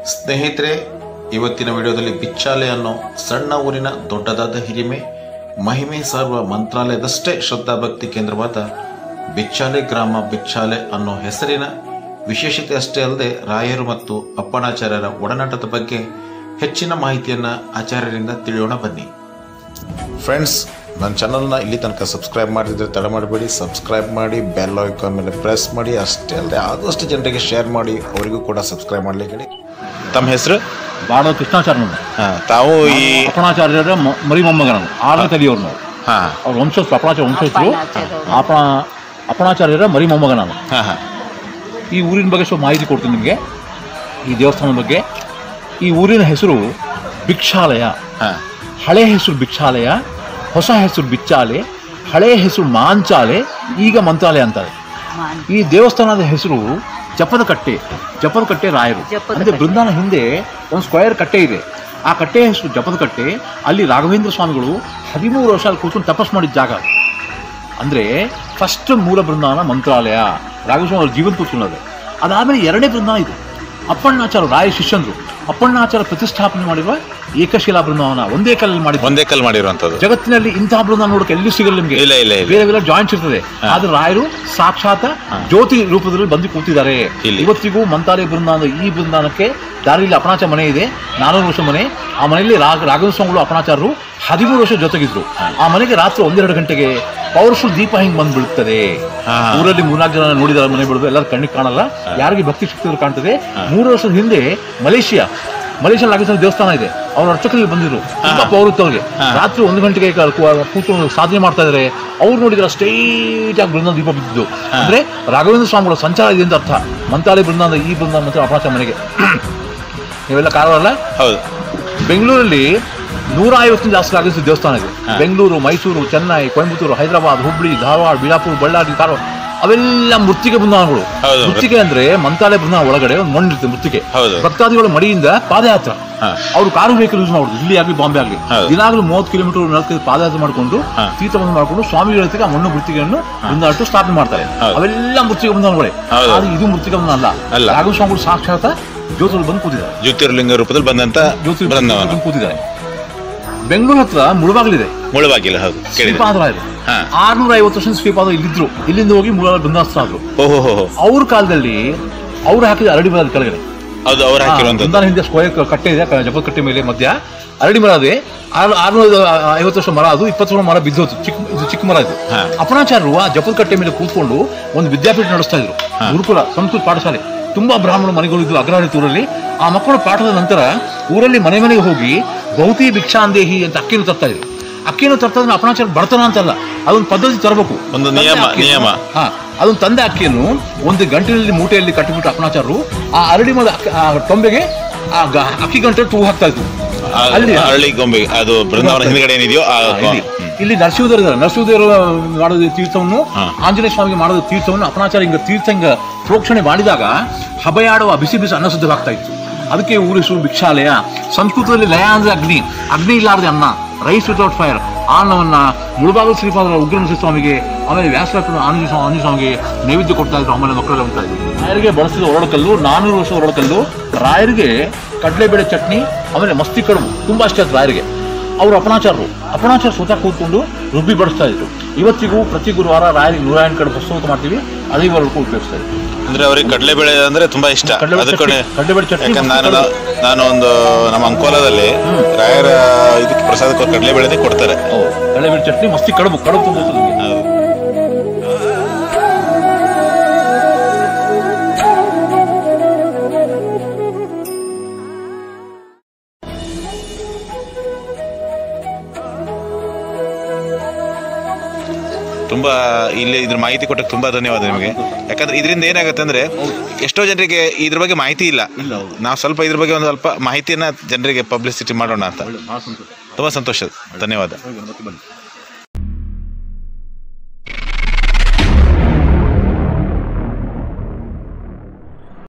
ಸ್ನೇಹಿತರೆ ಇವತ್ತಿನ ವಿಡಿಯೋದಲ್ಲಿ ಬಿಚ್ಚಾಲೆ ಅನ್ನೋ ಸಣ್ಣ ಊರಿನ ದೊಡ್ಡದಾದ ಹಿರಿಮೆ ಮಹಿಮೆ ಸಾರುವ ಮಂತ್ರಾಲಯದಷ್ಟೇ ಶ್ರದ್ಧಾಭಕ್ತಿ ಕೇಂದ್ರವಾದ ಬಿಚ್ಚಾಲೆ ಗ್ರಾಮ ಬಿಚ್ಚಾಲೆ ಅನ್ನೋ ಹೆಸರಿನ ವಿಶೇಷತೆ ಅಷ್ಟೇ ಅಲ್ಲದೆ ರಾಯರು ಮತ್ತು ಅಪ್ಪಣಾಚಾರ್ಯರ ಒಡನಾಟದ ಬಗ್ಗೆ ಹೆಚ್ಚಿನ ಮಾಹಿತಿಯನ್ನ ಆಚಾರ್ಯರಿಂದ ತಿಳಿಯೋಣ ಬನ್ನಿ ಫ್ರೆಂಡ್ಸ್ ನನ್ನ ಚಾನಲ್ನ ಇಲ್ಲಿ ತನಕ ಸಬ್ಸ್ಕ್ರೈಬ್ ಮಾಡಿದ್ರೆ ತಡ ಮಾಡಬೇಡಿ ಸಬ್ಸ್ಕ್ರೈಬ್ ಮಾಡಿ ಬೆಲ್ ಐಕಾನ್ ಮೇಲೆ ಪ್ರೆಸ್ ಮಾಡಿ ಅಷ್ಟೇ ಅಲ್ಲದೆ ಆದಷ್ಟು ಜನರಿಗೆ ಶೇರ್ ಮಾಡಿ ಅವರಿಗೂ ಕೂಡ ಸಬ್ಸ್ಕ್ರೈಬ್ ಮಾಡಲಿಕ್ಕೆ ಹೇಳಿ ತಮ್ಮ ಹೆಸರು ಬಾಳ ಕೃಷ್ಣಾಚಾರ್ಯ ನಾವು ತಾವು ಈ ಅಪಣಾಚಾರ್ಯರ ಮ- ಮರಿ ಮೊಮ್ಮಗ ನಾವು ಆರನೇ ತಲೆಯವ್ರು ನಾವು ಹಾಂ ಅವ್ರ ವಂಶಸ್ಥರು ಅಪಣಾಚಾರ್ಯ ವಂಶಸ್ಥರು ಅಪಣ ಅಪಣಾಚಾರ್ಯರ ಮರಿ ಮೊಮ್ಮಗ ನಾನು ಹಾಂ ಹಾಂ ಈ ಊರಿನ ಬಗ್ಗೆ ಸ್ವಲ್ಪ ಮಾಹಿತಿ ಕೊಡ್ತೀನಿ ನಿಮಗೆ ಈ ದೇವಸ್ಥಾನದ ಬಗ್ಗೆ ಈ ಊರಿನ ಹೆಸರು ಭಿಕ್ಷಾಲಯ ಹಾಂ ಹಳೆ ಹೆಸರು ಭಿಕ್ಷಾಲಯ ಹೊಸ ಹೆಸರು ಬಿಚ್ಚಾಲೆ ಹಳೆ ಹೆಸರು ಮಾಂಚಾಲೆ ಈಗ ಮಂತ್ರಾಲಯ ಅಂತಾರೆ ಈ ದೇವಸ್ಥಾನದ ಹೆಸರು ಜಪದ ಕಟ್ಟೆ ಜಪದ ಕಟ್ಟೆ ರಾಯರು ಜಪದ ಅಂದ್ರೆ ಕಟ್ಟೆ. ಬೃಂದಾವನ ಹಿಂದೆ ಒಂದು ಸ್ಕ್ವೇರ್ ಕಟ್ಟೆ ಇದೆ ಆ ಕಟ್ಟೆಯ ಹೆಸರು ಜಪದ ಕಟ್ಟೆ ಅಲ್ಲಿ ರಾಘವೇಂದ್ರ ಸ್ವಾಮಿಗಳು ಹದಿಮೂರು ವರ್ಷ ಅಲ್ಲಿ ಕೂತ್ಕೊಂಡು ತಪಸ್ ಮಾಡಿದ ಜಾಗ ಅದು. ಅಂದ್ರೆ ಫಸ್ಟ್ ಮೂಲ ಬೃಂದಾವನ ಮಂತ್ರಾಲಯ ರಾಘವೇಂದ್ರ ಅವ್ರ ಜೀವನ ಕೂತ್ಕೊಳ್ಳೋದು ಅದಾದ್ಮೇಲೆ ಎರಡನೇ ಬೃಂದಾವನ ಇದು ಅಪ್ಪಣ್ಣಾಚಾರ ರಾಯ ಶಿಷ್ಯಂದ್ರು ಅಪ್ಪಣ್ಣಾಚಾರ ಪ್ರತಿಷ್ಠಾಪನೆ ಮಾಡಿರುವ ಏಕಶಿಲಾ ಬೃಂದಾವನ ಒಂದೇ ಕಲ್ಲಲ್ಲಿ ಮಾಡಿದ್ರು ಒಂದೇ ಕಲ್ ಮಾಡಿರುವಂಥದ್ದು ಜಗತ್ತಿನಲ್ಲಿ ಇಂತಹ ಬೃಂದಾವನ ನೋಡಕ್ಕೆ ಎಲ್ಲಿ ಸಿಗಲ್ಲ ನಿಮಗೆ ಇಲ್ಲ ಇಲ್ಲ ಇಲ್ಲ ಬೇರೆ ಬೇರೆ ಜಾಯಿಂಟ್ಸ್ ಇರ್ತದೆ ಆದ್ರೆ ರಾಯರು ಸಾಕ್ಷಾತ್ ಜ್ಯೋತಿ ರೂಪದಲ್ಲಿ ಬಂದು ಕೂತಿದ್ದಾರೆ ಇಲ್ಲಿ. ಇವತ್ತಿಗೂ ಮಂತಾಲಯ ಬೃಂದಾವನದ ಈ ಬೃಂದಾವನಕ್ಕೆ ದಾರಿಯಲ್ಲಿ ಅಪಣಾಚ ಮನೆ ಇದೆ ನಾನೂರು ವರ್ಷ ಮನೆ ಆ ಮನೆಯಲ್ಲಿ ರಾಘ ರಾಘವೇಂದ್ರ ಸ್ವಾಮಿಗಳು ಅಪಣಾಚಾರರು ಹದಿಮೂರು ವರ್ಷ ಜೊತೆಗಿದ್ರು ಆ ಮನೆಗೆ ರಾತ್ರಿ ಒಂದೆರಡು ಗಂಟೆಗೆ ಪವರ್ಫುಲ್ ದೀಪ ಹಿಂಗ್ ಬಂದ್ ಬೀಳುತ್ತದೆ ಹಾ. ಊರಲ್ಲಿ ಮೂರ್ನಾಲ್ಕು ಜನ ನೋಡಿದಾರೆ ಮನೆ ಬಿಡೋದು ಎಲ್ಲರೂ ಕಣ್ಣಿಗೆ ಕಾಣಲ್ಲ ಯಾರಿಗೆ ಭಕ್ತಿ ಶಕ್ತಿ ಕಾಣ್ತದೆ ಮೂರು ವರ್ಷದ ಹಿಂದೆ ಮಲೇಷಿಯಾ ಮಲೇಷಿಯಾ ರಾಘವೇಂದ್ರ ದೇವಸ್ಥಾನ ಇದೆ ಅವ್ರ ಅರ್ಚಕರಲ್ಲಿ ಬಂದಿದ್ರು ತುಂಬಾ ಪೌರತ್ವ ಅವ್ರಿಗೆ ರಾತ್ರಿ ಒಂದು ಗಂಟೆಗೆ ಕ- ಕು- ಕೂತ್ಕೊಂಡು ಸಾಧನೆ ಮಾಡ್ತಾ ಇದಾರೆ ಅವ್ರು ನೋಡಿದ್ರೆ ಸ್ಟ್ರೈಟ್ ಆಗಿ ಬೃಂದಾವನ ದೀಪ ಬಿದ್ದಿದ್ದು ಅಂದ್ರೆ ರಾಘವೇಂದ್ರ ಸ್ವಾಮಿಗಳ ಸಂಚಾರ ಇದೆ ಅಂತ ಅರ್ಥ ಮಂತಾಲಯ ಬೃಂದಾವನ ಈ ಬೃಂದಾವನ ಮತ್ತು ಅಪರಾಚ ಮನೆಗೆ ನೀವೆಲ್ಲ ಕಾರವಾರ ಹೌದು ಬೆಂಗಳೂರಲ್ಲಿ ನೂರ ಐವತ್ತು ಜಾಸ್ತಿ ರಾಘವೇಂದ್ರ ದೇವಸ್ಥಾನ ಇದೆ ಬೆಂಗಳೂರು ಮೈಸೂರು ಚೆನ್ನೈ ಕೊಯಂಬತ್ತೂರು ಹೈದರಾಬಾದ್ ಹುಬ್ಳಿ ಧಾರವಾಡ ಬಿಜಾಪುರ ಬಳ್ಳಾರಿ ಕಾರವಾರ ಅವೆಲ್ಲ ಮೃತ್ತಿಗೆ ಬೃಂದಾವನಗಳು ಹೌದು. ಮೃತ್ತಿಗೆ ಅಂದ್ರೆ ಮಂತಾಲಯ ಬೃಂದಾವನ ಒಳಗಡೆ ಒಂದು ಮಣ್ಣು ಇರುತ್ತೆ ಮೃತ್ತಿಗೆ ಹೌದು. ಭಕ್ತಾದಿಗಳ ಮಡಿಯಿಂದ ಪಾದಯಾತ್ರ ಹಾ. ಅವರು ಕಾರು ವೆಹಿಕಲ್ ಯೂಸ್ ಮಾಡುದು ಇಲ್ಲಿ ಆಗಲಿ ಬಾಂಬೆ ಆಗಲಿ ಹೌದು. ದಿನಾಗಲೂ ಮೂವತ್ತು ಕಿಲೋಮೀಟರ್ ನಲ್ಕು ಪಾದಯಾತ್ರೆ ಮಾಡಿಕೊಂಡು ಹಾ. ತೀರ್ಥವನ್ನು ಮಾಡಿಕೊಂಡು ಸ್ವಾಮಿಗಳ ಜೊತೆಗೆ ಆ ಮಣ್ಣು ಮೃತ್ತಿಗೆಯನ್ನು ಬೃಂದಾವಟ್ಟು ಸ್ಥಾಪನೆ ಮಾಡ್ತಾರೆ ಹೌದು. ಅವೆಲ್ಲ ಮೃತ್ತಿಗೆ ಬೃಂದಾವನಗಳೇ ಹೌದು. ಆದ್ರೆ ಇದು ಮೃತ್ತಿಗೆ ಬೃಂದಾವನ ಅಲ್ಲ ಅಲ್ಲ. ರಾಘವ ಸ್ವಾಮಿಗಳು ಸಾಕ್ಷಾತ್ ಜ್ಯೋತಿಗಳು ಬಂದು ಕೂತಿದ್ದಾರೆ ಜ್ಯೋತಿರ್ಲಿಂಗ ರೂಪದಲ್ಲಿ ಬಂದಂತ ಜ್ಯೋತಿ ಬೃಂದಾವನ ಬಂದು ಕೂತಿದ್ದಾರೆ ಬೆಂಗಳೂರು ಹತ್ರ ಮುಳುಬಾಗಿಲಿದೆ ಮುಳುವಾಗಿಲ್ಲ ಹೌದು ಕೇಳಿದೆ ಶ್ರೀಪಾದರಾಯರು ಹಾ. ಆರ್ನೂರ ಐವತ್ತು ವರ್ಷ ಶ್ರೀಪಾದ ಇಲ್ಲಿದ್ರು ಇಲ್ಲಿಂದ ಹೋಗಿ ಮುಳುಬಾಗ ಬೃಂದಾವನ ಆದ್ರು ಓಹೋ ಹೋ ಹೋ. ಅವ್ರ ಕಾಲದಲ್ಲಿ ಅವ್ರು ಹಾಕಿದ ಅರಳಿ ಮರದ ಕೆಳಗಡೆ ಹೌದು ಅವ್ರು ಹಾಕಿರುವಂತದ್ದು ಬೃಂದಾವನ ಹಿಂದೆ ಸ್ಕ್ವೇರ್ ಕಟ್ಟೆ ಇದೆ ಕ- ಜಪದ ಕಟ್ಟೆ ಮೇಲೆ ಮಧ್ಯ ಅರಳಿ ಮರ ಇದೆ ಆರು ಆರ್ನೂರ ಐವತ್ತು ವರ್ಷ ಮರ ಅದು ಇಪ್ಪತ್ತು ವರ್ಷ ಮರ ಬಿದ್ದೋತು ಚಿಕ್ಕ ಇದು ಚಿಕ್ಕ ಮರ ಇದು ಹಾ. ಅಪಣಾಚಾರ್ಯರು ಆ ಜಪದ ಕಟ್ಟೆ ಮೇಲೆ ಕೂತ್ಕೊಂಡು ಒಂದು ವಿದ್ಯಾಪೀಠ ನಡೆಸ್ತಾ ಇದ್ರು ಗುರುಕುಲ ಸಂಸ್ಕೃತ ಪಾಠಶಾಲೆ ತುಂಬಾ ಬ್ರಾಹ್ಮಣ ಮನೆಗಳು ಇದ್ವು ಅಗ್ರಹಾರ ಊರಲ್ಲಿ ಆ ಮಕ್ಕಳು ಪಾಠದ ನಂತರ ಊರಲ್ಲಿ ಮನೆ ಮನೆಗೆ ಹೋಗಿ ಭೌತಿ ಭಿಕ್ಷಾಂದೇಹಿ ಅಂತ ಅಕ್ಕಿನ ತರ್ತಾ ಇದ್ರು ಅಕ್ಕಿನ ತರ್ತದ್ರೆ ಅಪಣಾಚಾರ ಬಡತನ ಅಂತಲ್ಲ ಅದೊಂದು ಪದ್ಧತಿ ತರಬೇಕು ಒಂದು ತಂದೆ ನಿಯಮ, ಅಕ್ಕಿಯನ್ನು- ನಿಯಮ. ಹಾ ಅದೊಂದು ತಂದೆ ಅಕ್ಕಿಯನ್ನು ಒಂದು ಗಂಟಿನಲ್ಲಿ ಮೂಟೆಯಲ್ಲಿ ಕಟ್ಟಿಬಿಟ್ಟು ಅಪಣಾಚಾರರು ಆ ಅರಳಿ ಮರದ ಅಕ್ಕಿ- ಆ ಟೊಂಬೆಗೆ ಆ ಗ- ಅಕ್ಕಿ ಗಂಟೆ ತೂ ಹಾಕ್ತಾ ಇದ್ರು ಆ ಅಲ್ಲಿ ಅರಳಿ ಗೊಂಬೆ ಅದು ಬೃಂದಾವನ ಹಿಂದ್ಗಡೆ ಏನಿದೆಯೋ ಆ ಹಾ, ಇಲ್ಲಿ ಹ್ಮ್. ಇಲ್ಲಿ ನರಸಿಂಹದೇವರು ಇದ್ದಾರೆ ನರಸಿಂಹದೇವರು ಮಾಡೋದು ತೀರ್ಥವನ್ನು ಹಾ. ಆಂಜನೇಯ ಸ್ವಾಮಿಗೆ ಮಾಡೋದು ತೀರ್ಥವನ್ನು ಅಪಣಾಚಾರ ಹಿಂಗ ತೀರ್ಥ ಹಿಂಗ ಪ್ರೋಕ್ಷಣೆ ಮಾಡಿದಾಗ ಹಬೆಯಾಡುವ ಬಿಸಿ ಬಿಸಿ ಅನ್ನ ಸಿದ್ಧವಾಗ್ತಾ ಇತ್ತು ಅದಕ್ಕೆ ಊರಿಸು ಭಿಕ್ಷಾಲಯ ಸಂಸ್ಕೃತದಲ್ಲಿ ಲಯ ಅಂದ್ರೆ ಅಗ್ನಿ ಅಗ್ನಿ ಇಲ್ಲಾರದೆ ಅನ್ನ ರೈಸ್ ವಿತೌಟ್ ಫೈರ್ ಆ ಅನ್ನವನ್ನ ಮುಳುಬಾಗಲು ಶ್ರೀಪಾದರ ಉಗ್ರ ಸ್ವಾಮಿಗೆ ಆಮೇಲೆ ವ್ಯಾಸರಾಜ ಆಂಜನೇಯ ಸ್ವಾಮಿ ಆಂಜನೇಯ ಸ್ವಾಮಿಗೆ ನೈವೇದ್ಯ ಕೊಡ್ತಾ ಇದ್ರು ಆಮೇಲೆ ಮಕ್ಕಳೆಲ್ಲ ಹೋಗ್ತಾ ಇದ್ರು ರಾಯರಿಗೆ ಬಳಸಿದ ಒರಳಕಲ್ಲು ನಾನೂರು ವರ್ಷ ಒರಳಕಲ್ಲು ರಾಯರಿಗೆ ಕಡಲೆಬೇಳೆ ಚಟ್ನಿ ಆಮೇಲೆ ಮಸ್ತಿ ಕಡುಬು ತುಂಬಾ ಇಷ್ಟ ಆಯ್ತು ರಾಯರಿಗೆ ಅವರು ಅಪಣಾಚಾರರು ಅಪಣಾಚಾರ ಸ್ವತಃ ಕೂತ್ಕೊಂಡು ರುಬ್ಬಿ ಬಡಿಸ್ತಾ ಇದ್ರು ಇವತ್ತಿಗೂ ಪ್ರತಿ ಗುರುವಾರ ರಾಯರಿಗೆ ನೂರ ಎಂಟು ಕಡೆ ಪುಸ್ತಕ ಮಾಡ್ತೀವಿ ಅದೇ ಇವರೆಗೂ ಉಪಯೋಗಿಸ್ತಾ ಇದ್ರು ಅಂದ್ರೆ ಅವ್ರಿಗೆ ಕಡಲೆಬೇಳೆ ಅಂದ್ರೆ ತುಂಬಾ ಇಷ್ಟ ಕಡ್ಲೆಬೇಳೆ ಅದಕ್ಕೆ ಚಟ್ನಿ, ಕಡ್ಲೆಬೇಳೆ ಚಟ್ನಿ ಯಾಕಂದ್ರೆ ಮತ್ತು ನಾನು ನಾನು ಒಂದು ನಮ್ಮ ಅಂಕೋಲದಲ್ಲಿ ರಾಯರ ಇದಕ್ಕೆ ಪ್ರಸಾದಕ್ಕೆ ಕಡಲೆಬೇಳೆ ಕೊಡ್ತಾರೆ ಕಡಲೆಬೇಳೆ ಚಟ್ನಿ ಮಸ್ತಿ ಕಡುಬು ಕಡುಬು ತುಂಬ ಗೊತ್ತು ನಿಮ್ಗೆ. ಹೌದು. ತುಂಬಾ ಇಲ್ಲಿ ಇದ್ರ ಮಾಹಿತಿ ಕೊಟ್ಟಕ್ಕೆ ತುಂಬಾ ಧನ್ಯವಾದ ನಿಮಗೆ ಯಾಕಂದ್ರೆ ಇದರಿಂದ ಏನಾಗುತ್ತೆ ಅಂದ್ರೆ ಎಷ್ಟೋ ಜನರಿಗೆ ಇದ್ರ ಬಗ್ಗೆ ಮಾಹಿತಿ ಇಲ್ಲ ಇಲ್ಲ ಹೌದು ನಾವು ಸ್ವಲ್ಪ ಇದ್ರ ಬಗ್ಗೆ ಒಂದು ಸ್ವಲ್ಪ ಮಾಹಿತಿಯನ್ನ ಜನರಿಗೆ ಪಬ್ಲಿಸಿಟಿ ಮಾಡೋಣ ಅಂತ ಒಳ್ಳೆ ಭಾಳ ಸಂತೋಷ ತುಂಬಾ ಸಂತೋಷ ಧನ್ಯವಾದ ಹೋಗಿ, ಮತ್ತೆ ಬನ್ನಿ